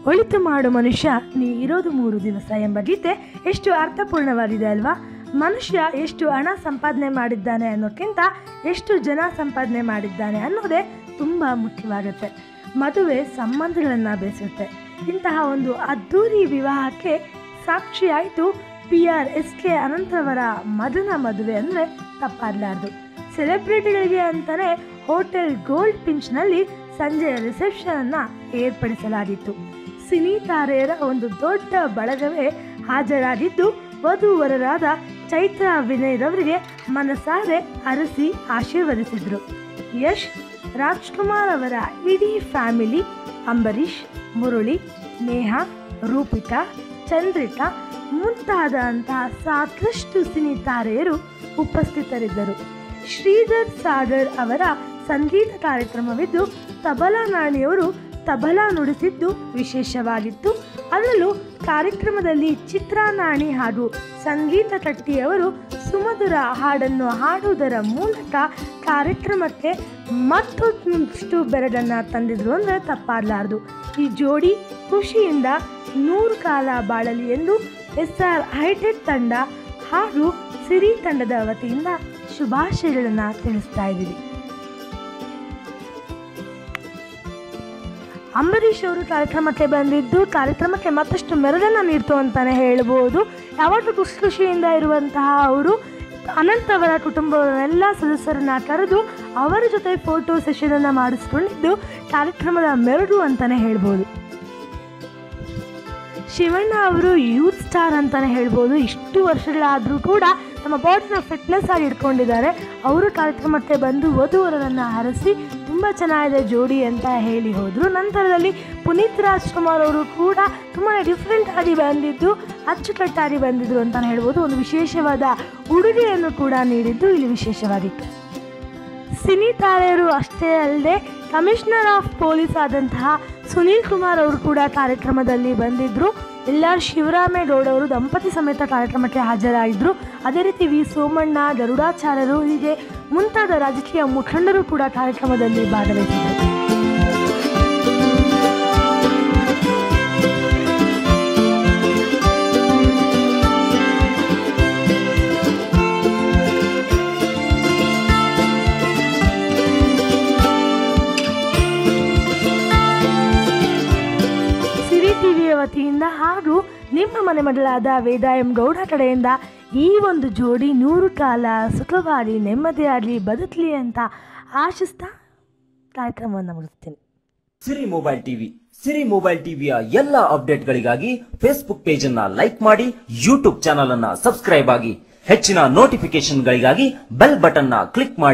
ಒಳಿತು ಮಾಡು ಮನುಷ್ಯ ನೀ ಇರೋದು ಮೂರು ದಿವಸ ಎಂಬ ಗೀತೆ ಎಷ್ಟು ಅರ್ಥಪೂರ್ಣವಾಗಿದೆ ಅಲ್ವಾ ಮನುಷ್ಯ ಎಷ್ಟು ಹಣ ಸಂಪಾದನೆ ಮಾಡಿದ್ದಾನೆ ಅನ್ನೋಕ್ಕಿಂತ ಎಷ್ಟು ಜನ ಸಂಪಾದನೆ ಮಾಡಿದ್ದಾನೆ ಅನ್ನೋದೇ ತುಂಬ ಮುಖ್ಯವಾಗುತ್ತೆ ಮದುವೆ ಸಂಬಂಧಗಳನ್ನು ಬೆಳೆಸುತ್ತೆ ಇಂತಹ ಒಂದು ಅದ್ಧೂರಿ ವಿವಾಹಕ್ಕೆ ಸಾಕ್ಷಿಯಾಯಿತು ಪಿ ಆರ್ ಎಸ್ ಕೆ ಅನಂತರವರ ಮದನ ಮದುವೆ ಅಂದರೆ ತಪ್ಪಾಗಲಾರ್ದು ಸೆಲೆಬ್ರಿಟಿಗಳಿಗೆ ಅಂತಲೇ ಹೋಟೆಲ್ ಗೋಲ್ಡ್ ಪಿಂಚ್ನಲ್ಲಿ ಸಂಜೆಯ ರಿಸೆಪ್ಷನನ್ನು ಏರ್ಪಡಿಸಲಾಗಿತ್ತು ಸಿನಿ ತಾರೆಯರ ಒಂದು ದೊಡ್ಡ ಬಳಗವೇ ಹಾಜರಾಗಿದ್ದು ವಧುವರರಾದ ಚೈತ್ರ ವಿನಯ್ರವರಿಗೆ ಮನಸಾರೆ ಅರಸಿ ಆಶೀರ್ವದಿಸಿದರು ಯಶ್ ರಾಜ್ಕುಮಾರ್ ಅವರ ಇಡೀ ಫ್ಯಾಮಿಲಿ ಅಂಬರೀಷ್ ಮುರಳಿ ನೇಹಾ ರೂಪಿಕಾ ಚಂದ್ರಿಕಾ ಮುಂತಾದಂತಹ ಸಾಕಷ್ಟು ಸಿನಿ ತಾರೆಯರು ಉಪಸ್ಥಿತರಿದ್ದರು ಶ್ರೀಧರ್ ಸಾಗರ್ ಅವರ ಸಂಗೀತ ಕಾರ್ಯಕ್ರಮವಿದ್ದು ತಬಲಾ ನಾಣಿಯವರು ತಬಲಾ ನುಡಿಸಿದ್ದು ವಿಶೇಷವಾಗಿತ್ತು ಅದರಲ್ಲೂ ಕಾರ್ಯಕ್ರಮದಲ್ಲಿ ಚಿತ್ರಾ ನಾಣಿ ಹಾಗೂ ಸಂಗೀತ ಕಟ್ಟಿಯವರು ಸುಮಧುರ ಹಾಡನ್ನು ಹಾಡುವುದರ ಮೂಲಕ ಕಾರ್ಯಕ್ರಮಕ್ಕೆ ಮತ್ತೊಂದಷ್ಟು ಬೆರಗನ್ನು ತಂದಿದ್ರು ಅಂದರೆ ತಪ್ಪಾಗಲಾರ್ದು ಈ ಜೋಡಿ ಖುಷಿಯಿಂದ ನೂರು ಕಾಲ ಬಾಳಲಿ ಎಂದು ಎಸ್ ಆರ್ ಹೈಟೆಕ್ ತಂಡ ಹಾಗೂ ಸಿರಿ ತಂಡದ ವತಿಯಿಂದ ಶುಭಾಶಯಗಳನ್ನು ತಿಳಿಸ್ತಾ ಇದ್ದೀವಿ ಅಂಬರೀಷ್ ಅವರು ಕಾರ್ಯಕ್ರಮಕ್ಕೆ ಬಂದಿದ್ದು ಕಾರ್ಯಕ್ರಮಕ್ಕೆ ಮತ್ತಷ್ಟು ಮೆರುಗನ್ನು ನೀಡ್ತು ಅಂತಾನೆ ಹೇಳ್ಬೋದು ಯಾವಾಗಲೂ ಖುಷಿ ಖುಷಿಯಿಂದ ಇರುವಂತಹ ಅವರು ಅನಂತ್ ಅವರ ಕುಟುಂಬದ ಎಲ್ಲ ಸದಸ್ಯರನ್ನ ಕರೆದು ಅವರ ಜೊತೆ ಫೋಟೋ ಸೆಷನನ್ನು ಮಾಡಿಸ್ಕೊಂಡಿದ್ದು ಕಾರ್ಯಕ್ರಮದ ಮೆರುಗು ಅಂತಾನೆ ಹೇಳ್ಬೋದು ಶಿವಣ್ಣ ಅವರು ಯೂತ್ ಸ್ಟಾರ್ ಅಂತಾನೆ ಹೇಳ್ಬೋದು ಇಷ್ಟು ವರ್ಷಗಳಾದರೂ ಕೂಡ ನಮ್ಮ ಬಾಡಿನ ಫಿಟ್ನೆಸ್ ಆಗಿ ಇಟ್ಕೊಂಡಿದ್ದಾರೆ ಅವರು ಕಾರ್ಯಕ್ರಮಕ್ಕೆ ಬಂದು ವಧುವರರನ್ನು ಹರಸಿ ತುಂಬ ಚೆನ್ನಾಗಿದೆ ಜೋಡಿ ಅಂತ ಹೇಳಿ ಹೋದರು ನಂತರದಲ್ಲಿ ಪುನೀತ್ ರಾಜ್ಕುಮಾರ್ ಅವರು ಕೂಡ ತುಂಬಾ ಡಿಫ್ರೆಂಟ್ ಆಗಿ ಬಂದಿದ್ದು ಅಚ್ಚುಕಟ್ಟಾಗಿ ಬಂದಿದ್ರು ಅಂತಲೇ ಹೇಳ್ಬೋದು ಒಂದು ವಿಶೇಷವಾದ ಉಡುಗೆಯನ್ನು ಕೂಡ ನೀಡಿದ್ದು ಇಲ್ಲಿ ವಿಶೇಷವಾಗಿತ್ತು ಸಿನಿ ತಾರೆಯರು ಅಷ್ಟೇ ಅಲ್ಲದೆ ಕಮಿಷನರ್ ಆಫ್ ಪೊಲೀಸ್ ಆದಂತಹ ಸುನೀಲ್ ಕುಮಾರ್ ಅವರು ಕೂಡ ಕಾರ್ಯಕ್ರಮದಲ್ಲಿ ಬಂದಿದ್ದರು ಎಲ್ ಆರ್ ಶಿವರಾಮೇಗೌಡ ಅವರು ದಂಪತಿ ಸಮೇತ ಕಾರ್ಯಕ್ರಮಕ್ಕೆ ಹಾಜರಾಗಿದ್ದರು ಅದೇ ರೀತಿ ವಿ ಸೋಮಣ್ಣ ಗರುಡಾಚಾರ್ಯರು ಹೀಗೆ ಮುಂತಾದ ರಾಜಕೀಯ ಮುಖಂಡರು ಕೂಡ ಕಾರ್ಯಕ್ರಮದಲ್ಲಿ ಭಾಗವಹಿಸಿದರು ಸಿರಿ ಟಿವಿಯ ವತಿಯಿಂದ ಹಾಗೂ ನಿಮ್ಮ ಮನೆ ಮಗಳಾದ ವೇದ ಎಂ ಗೌಡ ಕಡೆಯಿಂದ ಈ ಒಂದು ಜೋಡಿ ನೂರು ಕಾಲ ಸುಖವಾಗಿ ನೆಮ್ಮದಿಯಾಗಲಿ ಬದುಕಲಿ ಅಂತ ಆಶಿಸ್ತಾ ಕಾರ್ಯಕ್ರಮವನ್ನು ಮುಗಿಸ್ತೀನಿ Siri mobile TV Siri mobile ಟಿವಿಯ ಎಲ್ಲಾ ಅಪ್ಡೇಟ್ಗಳಿಗಾಗಿ ಫೇಸ್ಬುಕ್ ಪೇಜ್ ಅನ್ನ ಲೈಕ್ ಮಾಡಿ ಯೂಟ್ಯೂಬ್ ಚಾನಲ್ ಅನ್ನ ಸಬ್ಸ್ಕ್ರೈಬ್ ಆಗಿ ಹೆಚ್ಚಿನ ನೋಟಿಫಿಕೇಶನ್ಗಳಿಗಾಗಿ ಬೆಲ್ ಬಟನ್ ನ ಕ್ಲಿಕ್ ಮಾಡಿ